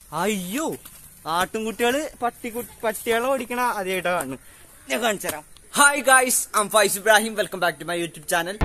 അയ്യോ ആട്ടുംകുട്ടികള് പട്ടി പട്ടികളെ ഓടിക്കണ ആദ്യമായിട്ടാ കാണുന്നു ഞാൻ കാണിച്ചു തരാം hi guys I'm Faiz Ibrahim welcome back to my YouTube channel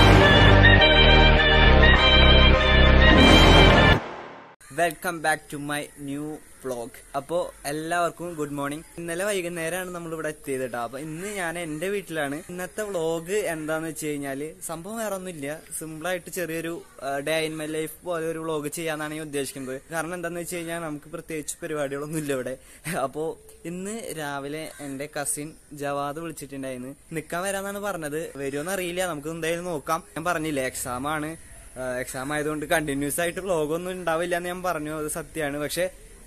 welcome back to my new vlog അപ്പോ എല്ലാവർക്കും ഗുഡ് മോർണിംഗ് ഇന്നലെ വൈകുന്നേരമാണ് നമ്മൾ ഇവിടെ എത്തിയത് കേട്ടോ അപ്പൊ ഇന്ന് ഞാൻ എന്റെ വീട്ടിലാണ് ഇന്നത്തെ വ്ളോഗ് എന്താന്ന് വെച്ച് കഴിഞ്ഞാല് സംഭവം വേറെ ഒന്നുമില്ല സിമ്പിൾ ആയിട്ട് ചെറിയൊരു ഡേ ഇൻ മൈ ലൈഫ് പോലെ ഒരു വ്ളോഗ് ചെയ്യാന്നാണ് ഞാൻ ഉദ്ദേശിക്കുന്നത് കാരണം എന്താന്ന് വെച്ച് കഴിഞ്ഞാൽ നമുക്ക് പ്രത്യേകിച്ച് പരിപാടികളൊന്നും ഇല്ല ഇവിടെ അപ്പോ ഇന്ന് രാവിലെ എന്റെ കസിൻ ജവാദ് വിളിച്ചിട്ടുണ്ടായിരുന്നു നിക്കാൻ വരാന്നാണ് പറഞ്ഞത് വരുമോന്ന് അറിയില്ല നമുക്ക് എന്തായാലും നോക്കാം ഞാൻ പറഞ്ഞില്ലേ എക്സാം ആണ് എക്സാം ആയതുകൊണ്ട് കണ്ടിന്യൂസ് ആയിട്ട് വ്ളോഗ് ഒന്നും ഉണ്ടാവില്ല എന്ന് ഞാൻ പറഞ്ഞു അത് സത്യമാണ് പക്ഷെ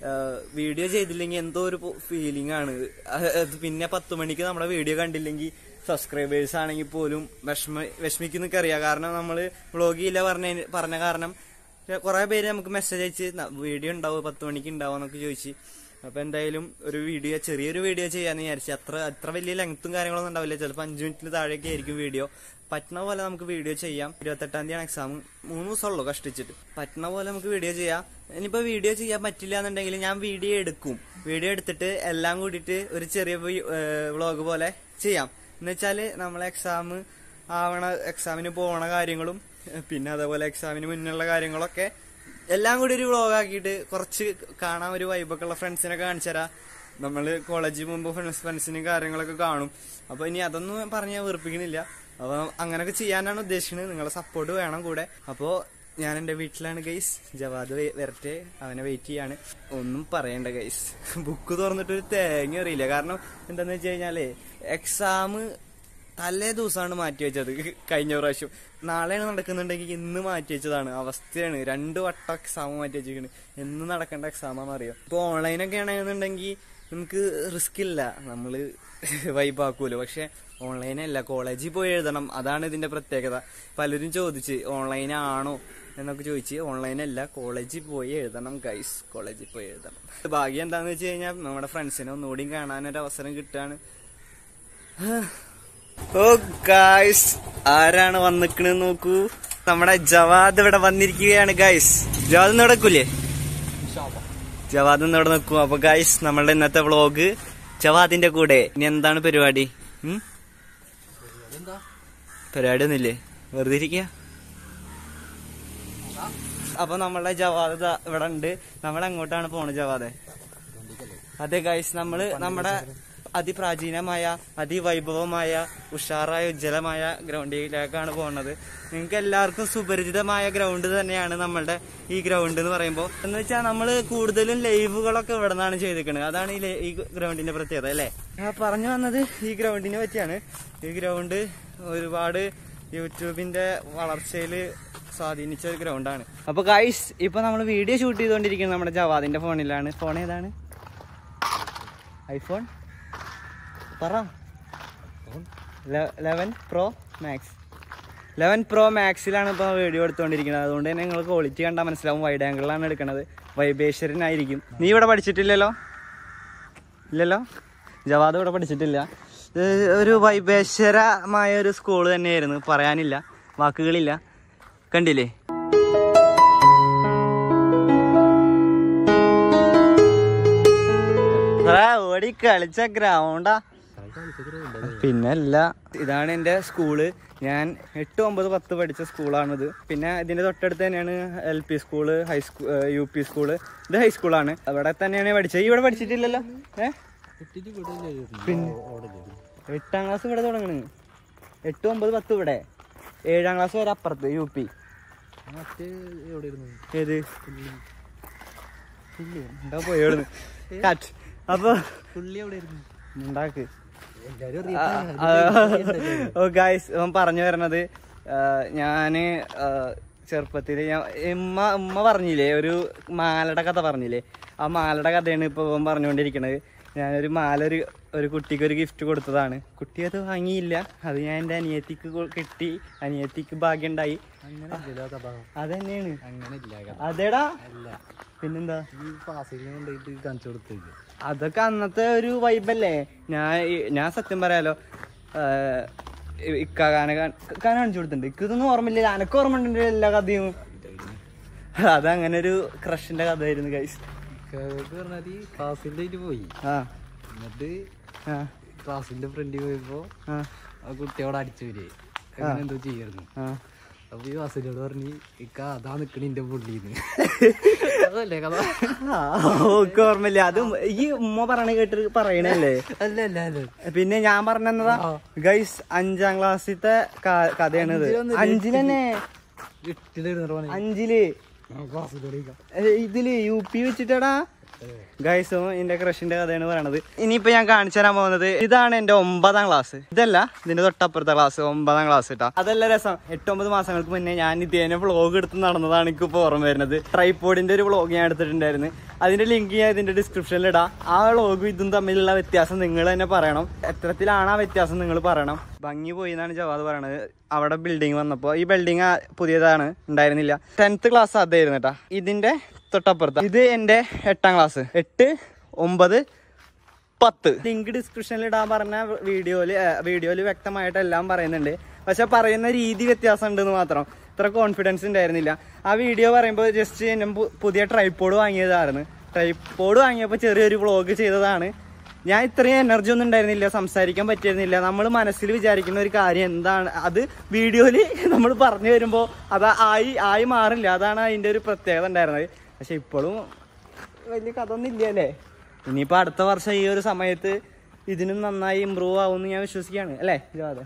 വീഡിയോ ചെയ്തില്ലെങ്കിൽ എന്തോ ഒരു ഫീലിംഗ് ആണ് അത് അത് പിന്നെ പത്ത് മണിക്ക് നമ്മുടെ വീഡിയോ കണ്ടില്ലെങ്കിൽ സബ്സ്ക്രൈബേഴ്സ് ആണെങ്കിൽ പോലും വിഷമ വിഷമിക്കുന്നൊക്കെ അറിയാം കാരണം നമ്മൾ വ്ളോഗ് ചെയ്യില്ല പറഞ്ഞ പറഞ്ഞ കാരണം കുറെ പേര് നമുക്ക് മെസ്സേജ് അയച്ച് വീഡിയോ ഉണ്ടാവും പത്ത് മണിക്ക് ഉണ്ടാവും എന്നൊക്കെ ചോദിച്ച് അപ്പൊ എന്തായാലും ഒരു വീഡിയോ ചെറിയൊരു വീഡിയോ ചെയ്യാന്ന് വിചാരിച്ചു അത്ര അത്ര വലിയ ലെങ്ത്തും കാര്യങ്ങളൊന്നും ഉണ്ടാവില്ല ചിലപ്പോൾ അഞ്ചു മിനിറ്റിന് താഴെയൊക്കെ ആയിരിക്കും വീഡിയോ പറ്റുന്ന പോലെ നമുക്ക് വീഡിയോ ചെയ്യാം ഇരുപത്തെട്ടാം തീയതിയാണ് എക്സാം മൂന്ന് ദിവസമുള്ളൂ കഷ്ടിച്ചിട്ട് പറ്റുന്ന പോലെ നമുക്ക് വീഡിയോ ചെയ്യാം ഇനിയിപ്പോ വീഡിയോ ചെയ്യാൻ പറ്റില്ല എന്നുണ്ടെങ്കിൽ ഞാൻ വീഡിയോ എടുക്കും വീഡിയോ എടുത്തിട്ട് എല്ലാം കൂടിയിട്ട് ഒരു ചെറിയ വ്ളോഗ് പോലെ ചെയ്യാം എന്നുവെച്ചാല് നമ്മളെ എക്സാം ആവണ എക്സാമിന് പോണ കാര്യങ്ങളും പിന്നെ അതേപോലെ എക്സാമിന് മുന്നുള്ള കാര്യങ്ങളൊക്കെ എല്ലാം കൂടി ഒരു വ്ളോഗ് ആക്കിയിട്ട് കുറച്ച് കാണാൻ ഒരു വൈബൊക്കെ ഉള്ള ഫ്രണ്ട്സിനൊക്കെ കാണിച്ചു തരാം നമ്മള് കോളേജിൽ മുമ്പ് ഫ്രണ്ട്സ് ഫ്രണ്ട്സിന് കാര്യങ്ങളൊക്കെ കാണും അപ്പൊ ഇനി അതൊന്നും പറഞ്ഞ് ഞാൻ വെറുപ്പിക്കണില്ല അപ്പൊ അങ്ങനൊക്കെ ചെയ്യാനാണ് ഉദ്ദേശിക്കുന്നത് നിങ്ങളെ സപ്പോർട്ട് വേണം കൂടെ അപ്പോ ഞാൻ എന്റെ വീട്ടിലാണ് ഗൈസ് ജവാദ് വെ- വരട്ടെ അവനെ വെയിറ്റ് ചെയ്യാണ് ഒന്നും പറയണ്ട ഗൈസ് ബുക്ക് തുറന്നിട്ട് ഒരു തേങ്ങ അറിയില്ല കാരണം എന്താന്ന് വെച്ച് കഴിഞ്ഞാല് എക്സാം തലേ ദിവസമാണ് മാറ്റി വെച്ചത് കഴിഞ്ഞ പ്രാവശ്യം നാളെയാണ് നടക്കുന്നുണ്ടെങ്കിൽ ഇന്ന് മാറ്റി വെച്ചതാണ് അവസ്ഥയാണ് രണ്ട് വട്ടം എക്സാം മാറ്റി വെച്ചിരിക്കുന്നത് എന്ന് നടക്കേണ്ട എക്സാമാണെന്ന് അറിയാം ഇപ്പൊ ഓൺലൈനൊക്കെ ആണെന്നുണ്ടെങ്കിൽ നമുക്ക് റിസ്ക് ഇല്ല നമ്മള് വൈബാക്കൂലോ പക്ഷെ ഓൺലൈനല്ല കോളേജിൽ പോയി എഴുതണം അതാണ് ഇതിന്റെ പ്രത്യേകത പലരും ചോദിച്ച് ഓൺലൈൻ ആണോ എന്നൊക്കെ ചോദിച്ച് ഓൺലൈനല്ല കോളേജിൽ പോയി എഴുതണം ഗൈസ് കോളേജിൽ പോയി എഴുതണം ഭാഗ്യം എന്താന്ന് വെച്ച് കഴിഞ്ഞാൽ നമ്മുടെ ഫ്രണ്ട്സിനെ ഒന്നുകൂടിയും കാണാനൊരു അവസരം കിട്ടുകയാണ് ഓ ഗായ്സ് ആരാണ് വന്നിക്കണെന്ന് നോക്കൂ നമ്മുടെ ജവാദ് ഇവിടെ വന്നിരിക്കുകയാണ് ഗായ്സ് ജവാദ് ഇന്ന് നടക്കൂലേ ജവാദ് ഇന്ന് ഇവിടെ നിൽക്കും അപ്പൊ ഗായ്സ് നമ്മളുടെ ഇന്നത്തെ വ്ളോഗ് ജവാദിന്റെ കൂടെ ഇനി എന്താണ് പരിപാടി ഉം? പരിപാടി ഒന്നുമില്ലേ വെറുതെ ഇരിക്കുക അപ്പൊ നമ്മളുടെ ജവാദ് ദാ ഇവിടെ ഉണ്ട് നമ്മൾ എങ്ങോട്ടാണ് പോണത് ജവാദെ അതെ ഗൈസ് നമ്മള് നമ്മുടെ അതിപ്രാചീനമായ അതിവൈഭവമായ ഉഷാറായ ഉജ്ജ്വലമായ ഗ്രൗണ്ടിലേക്കാണ് പോകുന്നത് നിങ്ങൾക്ക് എല്ലാവർക്കും സുപരിചിതമായ ഗ്രൗണ്ട് തന്നെയാണ് നമ്മളുടെ ഈ ഗ്രൗണ്ട് എന്ന് പറയുമ്പോൾ എന്ന് വെച്ചാൽ നമ്മൾ കൂടുതലും ലൈവുകളൊക്കെ ഇവിടെ നിന്നാണ് ചെയ്തിരിക്കുന്നത് അതാണ് ഈ ലൈ- ഈ ഗ്രൗണ്ടിന്റെ പ്രത്യേകത അല്ലേ ഞാൻ പറഞ്ഞു വന്നത് ഈ ഗ്രൗണ്ടിനെ പറ്റിയാണ് ഈ ഗ്രൗണ്ട് ഒരുപാട് യൂട്യൂബിന്റെ വളർച്ചയിൽ സ്വാധീനിച്ച ഒരു ഗ്രൗണ്ടാണ് അപ്പൊ ഗൈസ് ഇപ്പൊ നമ്മൾ വീഡിയോ ഷൂട്ട് ചെയ്തുകൊണ്ടിരിക്കുന്നത് നമ്മുടെ ജവാദിന്റെ ഫോണിലാണ് ഫോൺ ഏതാണ് ഐഫോൺ പറ eleven Pro Max eleven Pro മാക്സിലാണ് ഇപ്പോൾ വീഡിയോ എടുത്തുകൊണ്ടിരിക്കുന്നത് അതുകൊണ്ട് തന്നെ നിങ്ങൾ ക്വാളിറ്റി കണ്ടാൽ മനസ്സിലാവും വൈഡ് ആംഗിളിലാണ് എടുക്കുന്നത് വൈബേശ്വരനായിരിക്കും നീ ഇവിടെ പഠിച്ചിട്ടില്ലല്ലോ ഇല്ലല്ലോ ജവാദ് ഇവിടെ പഠിച്ചിട്ടില്ല ഇത് ഒരു വൈബേശ്വരമായ ഒരു സ്കൂൾ തന്നെയായിരുന്നു പറയാനില്ല വാക്കുകളില്ല കണ്ടില്ലേ എടാ, ഓടി കളിച്ച ഗ്രൗണ്ടാ പിന്നല്ല ഇതാണ് എന്റെ സ്കൂള് ഞാൻ എട്ട് ഒമ്പത് പത്ത് പഠിച്ച സ്കൂളാണിത് പിന്നെ ഇതിന്റെ തൊട്ടടുത്ത് തന്നെയാണ് L P school high school U P school ഇത് ഹൈസ്കൂളാണ് അവിടെ തന്നെയാണ് പഠിച്ചത് ഈ ഇവിടെ പഠിച്ചിട്ടില്ലല്ലോ ഏ പിന്നെ എട്ടാം ക്ലാസ് ഇവിടെ തുടങ്ങണ് എട്ട് ഒമ്പത് പത്ത് ഇവിടെ ഏഴാം ക്ലാസ് വരെ അപ്പുറത്ത് യു പി ഏത് പുള്ളി എന്താ പോയോടുന്നു കാറ്റ് അപ്പൊ ഉണ്ടാക്ക് ഓ ഗായ്സ് അവൻ പറഞ്ഞു വരണത് ആ, ഞാന് ആ, ചെറുപ്പത്തില് ഞാൻ ഉമ്മ ഉമ്മ പറഞ്ഞില്ലേ ഒരു മാലയുടെ കഥ പറഞ്ഞില്ലേ ആ മാലയുടെ കഥയാണ് ഇപ്പൊ ഇവൻ പറഞ്ഞുകൊണ്ടിരിക്കണത് ഞാനൊരു മാല ഒരു ഒരു കുട്ടിക്ക് ഒരു ഗിഫ്റ്റ് കൊടുത്തതാണ് കുട്ടി അത് വാങ്ങിയില്ല അത് ഞാൻ എൻ്റെ അനിയത്തിക്ക് കൊ- കിട്ടി അനിയത്തിക്ക് ഭാഗ്യം ഉണ്ടായി അതന്നെയാണ് അതേടാ പിന്നെന്താ അതൊക്കെ അന്നത്തെ ഒരു വൈബല്ലേ ഞാൻ ഈ- ഞാൻ സത്യം പറയാലോ ഇക്കാനെ കാന കാണിച്ചു കൊടുത്തിട്ടുണ്ട് ഇതൊന്നും ഓർമ്മയില്ല എനക്ക് ഓർമ്മ ഉണ്ട് എല്ലാ കഥയും അതങ്ങനെ ഒരു ക്രഷിന്റെ കഥയായിരുന്നു ഗൈസ് പറഞ്ഞാല് ക്ലാസ്സിന്റെ ആയിട്ട് പോയി ആ എന്നിട്ട് ആ ക്ലാസ്സിന്റെ ഫ്രണ്ടിൽ പോയപ്പോ ആ ആ കുട്ടിയോട് അടിച്ചു വരെ അങ്ങനെ എന്തോ ചെയ്യായിരുന്നു ആ അപ്പൊ ഈ വാസിനോട് പറഞ്ഞ് ഇക്ക അതാ നിക്കണ ഇന്റെ പുള്ളിന്ന് അതല്ലേ കഥ ആ, ഓക്ക് ഓർമ്മയില്ല അത് ഈ ഉമ്മ പറയണ കേട്ട് പറയണല്ലേ അല്ല അല്ല അല്ല പിന്നെ ഞാൻ പറഞ്ഞതാ ഗൈസ് അഞ്ചാം ക്ലാസ്സിലത്തെ കഥയാണ് ഇത് അഞ്ചില് തന്നെ ഇട്ടിലിരുന്നോ അഞ്ചില് ക്ലാസ്സിലൂടെ ഏ, ഇതില് യു പി വെച്ചിട്ടടാ ഗൈസ് എന്റെ ക്രഷിന്റെ കഥയാണ് പറയണത് ഇനിയിപ്പോ ഞാൻ കാണിച്ചു തരാൻ പോകുന്നത് ഇതാണ് എന്റെ ഒമ്പതാം ക്ലാസ് ഇതല്ല ഇതിന്റെ തൊട്ടപ്പുറത്തെ ക്ലാസ് ഒമ്പതാം ക്ലാസ് കേട്ടോ അതല്ല രസം എട്ടൊമ്പത് മാസങ്ങൾക്ക് മുന്നേ ഞാൻ ഇതേനെ വ്ളോഗ് എടുത്ത് നടന്നതാണ് എനിക്ക് ഇപ്പോൾ ഓർമ്മ വരുന്നത് ട്രൈപ്പോഡിന്റെ ഒരു വ്ളോഗ് ഞാൻ എടുത്തിട്ടുണ്ടായിരുന്നു അതിന്റെ ലിങ്ക് ഞാൻ ഇതിന്റെ ഡിസ്ക്രിപ്ഷനിൽ ഇടാം ആ വ്ളോഗും ഇതും തമ്മിലുള്ള വ്യത്യാസം നിങ്ങൾ തന്നെ പറയണം എത്രത്തിലാണ് ആ വ്യത്യാസം നിങ്ങൾ പറയണം ഭംഗി പോയി എന്നാണ് ജവാദ് പറയണത് അവിടെ ബിൽഡിംഗ് വന്നപ്പോൾ ഈ ബിൽഡിംഗ് പുതിയതാണ് ഉണ്ടായിരുന്നില്ല ടെൻത്ത് ക്ലാസ് അതായിരുന്നു കേട്ടാ ഇതിന്റെ തൊട്ടപ്പുറത്ത് ഇത് എന്റെ എട്ടാം ക്ലാസ് എട്ട് ഒമ്പത് പത്ത് ലിങ്ക് ഡിസ്ക്രിപ്ഷനിൽ ഇടാൻ പറഞ്ഞ വീഡിയോയില് വീഡിയോയില് വ്യക്തമായിട്ട് എല്ലാം പറയുന്നുണ്ട് പക്ഷെ പറയുന്ന രീതി വ്യത്യാസം ഉണ്ടെന്ന് മാത്രം ഇത്ര കോൺഫിഡൻസ് ഉണ്ടായിരുന്നില്ല ആ വീഡിയോ പറയുമ്പോൾ ജസ്റ്റ് ഞാൻ പു- പുതിയ ട്രൈപ്പോഡ് വാങ്ങിയതായിരുന്നു ട്രൈപ്പോഡ് വാങ്ങിയപ്പോൾ ചെറിയൊരു വ്ളോഗ് ചെയ്തതാണ് ഞാൻ ഇത്രയും എനർജി ഒന്നും ഉണ്ടായിരുന്നില്ല സംസാരിക്കാൻ പറ്റിയിരുന്നില്ല നമ്മൾ മനസ്സിൽ വിചാരിക്കുന്ന ഒരു കാര്യം എന്താണ് അത് വീഡിയോയിൽ നമ്മൾ പറഞ്ഞു വരുമ്പോൾ അത് ആയി ആയി മാറില്ല അതാണ് അതിൻ്റെ ഒരു പ്രത്യേകത ഉണ്ടായിരുന്നത് പക്ഷെ ഇപ്പോഴും വലിയ കഥ ഒന്നും ഇല്ല അല്ലേ ഇനിയിപ്പോൾ അടുത്ത വർഷം ഈ ഒരു സമയത്ത് ഇതിനും നന്നായി ഇമ്പ്രൂവ് ആവുമെന്ന് ഞാൻ വിശ്വസിക്കുകയാണ് അല്ലേ ജവാദ്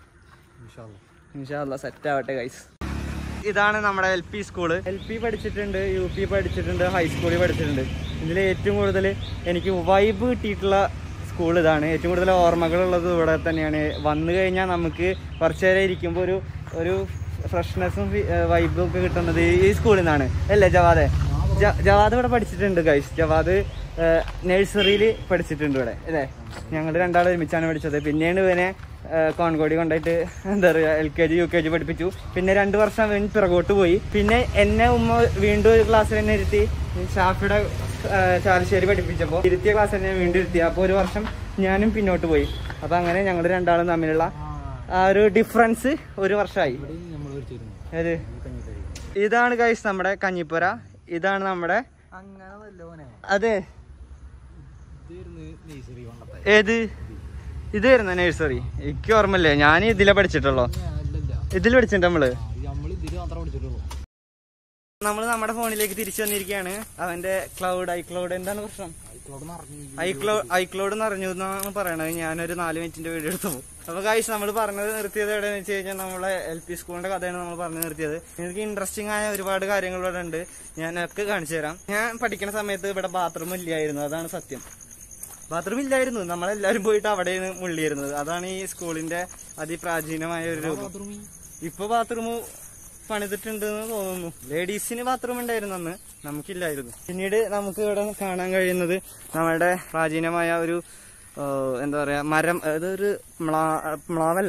ഇൻഷാല്ല സെറ്റ് ആവട്ടെ ഗൈസ് ഇതാണ് നമ്മുടെ L P school L P പഠിച്ചിട്ടുണ്ട് യു പി പഠിച്ചിട്ടുണ്ട് ഹൈസ്കൂളിൽ പഠിച്ചിട്ടുണ്ട് ഇതിൽ ഏറ്റവും കൂടുതൽ എനിക്ക് വൈബ് കിട്ടിയിട്ടുള്ള സ്കൂൾ ഇതാണ് ഏറ്റവും കൂടുതൽ ഓർമ്മകളുള്ളത് ഇവിടെ തന്നെയാണ് വന്നു കഴിഞ്ഞാൽ നമുക്ക് കുറച്ച് നേരം ഇരിക്കുമ്പോൾ ഒരു ഒരു ഫ്രഷ്നെസ്സും വൈബും ഒക്കെ കിട്ടുന്നത് ഈ സ്കൂളിൽ നിന്നാണ് അല്ലേ ജവാദെ ജ- ജവാദ് ഇവിടെ പഠിച്ചിട്ടുണ്ട് ഗൈസ് ജവാദ് നഴ്സറിയിൽ പഠിച്ചിട്ടുണ്ട് ഇവിടെ അല്ലേ ഞങ്ങൾ രണ്ടാളും ഒരുമിച്ചാണ് പഠിച്ചത് പിന്നെയാണ് ഇവനെ ആ, കോൺകോടി കൊണ്ടായിട്ട് എന്താ പറയുക L K G U K G പഠിപ്പിച്ചു പിന്നെ രണ്ട് വർഷം അവൻ പിറകോട്ട് പോയി പിന്നെ എന്നെ ഉമ്മ വീണ്ടും ഒരു ക്ലാസ്സിൽ തന്നെ ഇരുത്തി ഷാഫിയുടെ ആ, ചാലശ്ശേരി പഠിപ്പിച്ചപ്പോൾ ഇരുത്തിയ ക്ലാസ്സിൽ തന്നെ വീണ്ടും ഇരുത്തി അപ്പോൾ ഒരു വർഷം ഞാനും പിന്നോട്ട് പോയി അപ്പോൾ അങ്ങനെ ഞങ്ങൾ രണ്ടാളും തമ്മിലുള്ള ആ ഒരു ഡിഫറൻസ് ഒരു വർഷമായി നമ്മൾ പഠിച്ചിരുന്നു ഏത് ഇതാണ് ഗൈസ് നമ്മുടെ കഞ്ഞിപ്പുര ഇതാണ് നമ്മുടെ അങ്ങനെ വല്ലോനെ അതെ ഇതായിരുന്നു നേഴ്സറി കൊണ്ടത്തെ ഏത് ഇത് വരുന്ന നഴ്സറി എനിക്ക് ഓർമ്മയില്ലേ ഞാൻ ഇതിലെ പഠിച്ചിട്ടുള്ളൂ അല്ലല്ല ഇതിൽ പഠിച്ചിട്ടുണ്ട് നമ്മള് നമ്മൾ ഇതിൽ മാത്രമേ പഠിച്ചിട്ടുള്ളൂ നമ്മൾ നമ്മുടെ ഫോണിലേക്ക് തിരിച്ചു വന്നിരിക്കുകയാണ് അവന്റെ ക്ലൗഡ് ഐക്ലൗഡ് എന്താണ് പ്രശ്നം ആയിക്കോട്ടെ അറിഞ്ഞു ഐക്ലൗഡ് ഐക്ലൗഡ് നിറഞ്ഞു എന്നാണ് പറയണത് ഞാനൊരു നാല് മിനിറ്റിന്റെ വീഡിയോ എടുത്തു അപ്പൊ കാഴ്ച നമ്മൾ പറഞ്ഞത് നിർത്തിയത് എവിടെയെന്ന് വെച്ച് കഴിഞ്ഞാൽ നമ്മളെ എൽ പി സ്കൂളിന്റെ കഥയാണ് നമ്മൾ പറഞ്ഞു നിർത്തിയത് എനിക്ക് ഇൻട്രസ്റ്റിംഗ് ആയ ഒരുപാട് കാര്യങ്ങൾ ഇവിടെ ഉണ്ട് ഞാൻ ഒക്കെ കാണിച്ചു തരാം ഞാൻ പഠിക്കുന്ന സമയത്ത് ഇവിടെ ബാത്റൂം ഇല്ലായിരുന്നു അതാണ് സത്യം ബാത്റൂം ഇല്ലായിരുന്നു നമ്മളെല്ലാരും പോയിട്ട് അവിടെയാണ് മുള്ളിയിരുന്നത് അതാണ് ഈ സ്കൂളിന്റെ അതിപ്രാചീനമായ ഒരു രൂപം ഇപ്പൊ ബാത്റൂം പണിതിട്ടുണ്ട് എന്ന് തോന്നുന്നു ലേഡീസിന് ബാത്റൂം ഉണ്ടായിരുന്നു അന്ന് നമുക്കില്ലായിരുന്നു പിന്നീട് നമുക്ക് ഇവിടെ കാണാൻ കഴിയുന്നത് നമ്മുടെ പ്രാചീനമായ ഒരു ആ, എന്താ പറയാ മരം അതൊരു മ്ലാ- മ്ലാവല്ല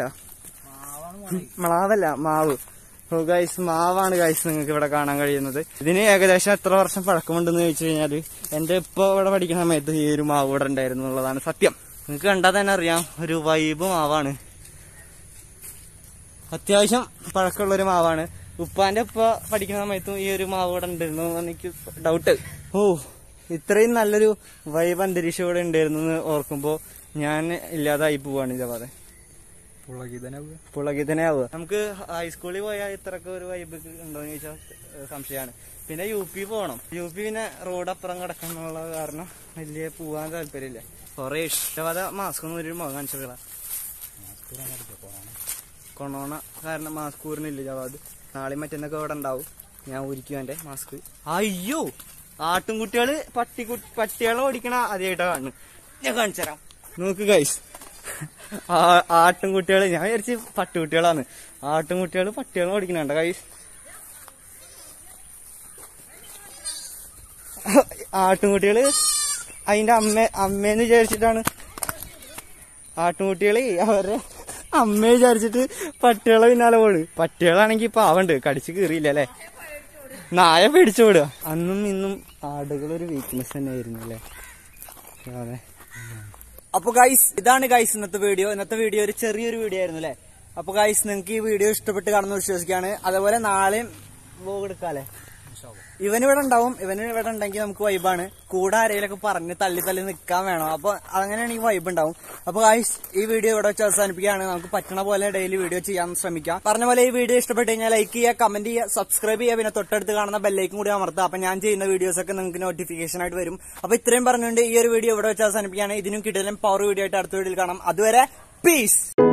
മ്ലാവല്ല മാവ് ഓ ഗൈസ് മാവാണ് ഗൈസ് നിങ്ങൾക്ക് ഇവിടെ കാണാൻ കഴിയുന്നത് ഇതിന് ഏകദേശം എത്ര വർഷം പഴക്കമുണ്ടെന്ന് ചോദിച്ചു കഴിഞ്ഞാല് എന്റെ ഇപ്പൊ ഇവിടെ പഠിക്കുന്ന സമയത്ത് ഈ ഒരു മാവ് ഇവിടെ ഉണ്ടായിരുന്നു എന്നുള്ളതാണ് സത്യം നിങ്ങൾക്ക് കണ്ടാൽ തന്നെ അറിയാം ഒരു വൈബ് മാവാണ് അത്യാവശ്യം പഴക്കമുള്ള ഒരു മാവാണ് ഉപ്പാന്റെ ഉപ്പ പഠിക്കുന്ന സമയത്തും ഈ ഒരു മാവ് ഇവിടെ ഉണ്ടായിരുന്നു എന്ന് എനിക്ക് ഡൗട്ട് ഓ ഇത്രയും നല്ലൊരു വൈബ് അന്തരീക്ഷം ഇവിടെ ഉണ്ടായിരുന്നു എന്ന് ഓർക്കുമ്പോ ഞാൻ ഇല്ലാതായി പോവാണ് ഇതേപോലെ പുളകിതനെ ആവുക നമുക്ക് ഹൈസ്കൂളിൽ പോയാൽ ഇത്രക്ക് ഒരു വൈബ് ഉണ്ടോന്ന് ചോദിച്ചാൽ ഏഹ് സംശയമാണ് പിന്നെ യു പി പോകണം യു പി പിന്നെ റോഡ് അപ്പുറം കിടക്കണമെന്നുള്ള കാരണം വലിയ പോവാൻ താല്പര്യമില്ല കൊറേ ഇഷ്ടവാദ മാസ്ക് ഒന്നും ഒരു മുഖം കാണിച്ചിട്ടില്ല കൊറോണ കാരണം മാസ്ക് ഊരുന്നില്ല ജവാദ് നാളെ മറ്റന്നൊക്കെ ഇവിടെ ഉണ്ടാവും ഞാൻ ഊരിക്കും എന്റെ മാസ്ക് അയ്യോ ആട്ടുംകുട്ടികള് പട്ടി പട്ടികളെ ഓടിക്കണ ആദ്യമായിട്ടാ കാണുന്നു ഞാൻ കാണിച്ചുതരാം നോക്ക് ഗൈസ് ആട്ടുംകുട്ടികള് ഞാൻ വിചാരിച്ച് പട്ടുകുട്ടികളാണ് ആട്ടുംകുട്ടികള് പട്ടികളെ ഓടിക്കണണ്ട ഗൈസ് ആട്ടുംകുട്ടികള് അതിന്റെ അമ്മ അമ്മേന്ന് വിചാരിച്ചിട്ടാണ് ആട്ടുംകുട്ടികളെ അവരുടെ അമ്മയെ വിചാരിച്ചിട്ട് പട്ടികളെ പിന്നാലെ പോണ് പട്ടികളാണെങ്കി പാവണ്ട് കടിച്ചു കീറിയില്ല അല്ലെ നായ പേടിച്ചോടുക അന്നും ഇന്നും ആടുകൾ ഒരു വീക്ക്നെസ് തന്നെ ആയിരുന്നു അല്ലേ അതെ അപ്പൊ ഗൈസ് ഇതാണ് ഗൈസ് ഇന്നത്തെ വീഡിയോ ഇന്നത്തെ വീഡിയോ ഒരു ചെറിയൊരു വീഡിയോ ആയിരുന്നു അല്ലേ അപ്പൊ ഗൈസ് നിങ്ങൾക്ക് ഈ വീഡിയോ ഇഷ്ടപ്പെട്ട് കാണുന്ന വിശ്വസിക്കാണ് അതേപോലെ നാളെയും വ്ലോഗ് എടുക്കാല്ലേ ഇവൻ ഇവിടെ ഉണ്ടാവും ഇവന് ഇവിടെ ഉണ്ടെങ്കിൽ നമുക്ക് വൈബാണ് കൂടെ ആരെങ്കിലൊക്കെ പറഞ്ഞ് തള്ളി തള്ളി നിൽക്കാൻ വേണം അപ്പൊ അങ്ങനെയാണെങ്കിൽ വൈബ് ഉണ്ടാവും അപ്പൊ ഗായ്സ് ഈ വീഡിയോ ഇവിടെ വെച്ച് അവസാനിപ്പിക്കുകയാണ് നമുക്ക് പറ്റണ പോലെ ഡെയിലി വീഡിയോ ചെയ്യാൻ ശ്രമിക്കാം പറഞ്ഞ പോലെ ഈ വീഡിയോ ഇഷ്ടപ്പെട്ട് കഴിഞ്ഞാൽ ലൈക്ക് ചെയ്യുക കമന്റ് ചെയ്യുക സബ്സ്ക്രൈബ് ചെയ്യുക പിന്നെ തൊട്ടടുത്ത് കാണുന്ന ബെല്ലൈക്കും കൂടി അമർത്തുക അപ്പൊ ഞാൻ ചെയ്യുന്ന വീഡിയോസ് ഒക്കെ നിങ്ങൾക്ക് നോട്ടിഫിക്കേഷൻ ആയിട്ട് വരും അപ്പൊ ഇത്രയും പറഞ്ഞുകൊണ്ട് ഈ ഒരു വീഡിയോ ഇവിടെ വെച്ച് അവസാനിപ്പിക്കുകയാണ് ഇതിനും കിട്ടിയാലും പവർ വീഡിയോ ആയിട്ട് അടുത്ത വീഡിയോയിൽ കാണാം അതുവരെ പീസ്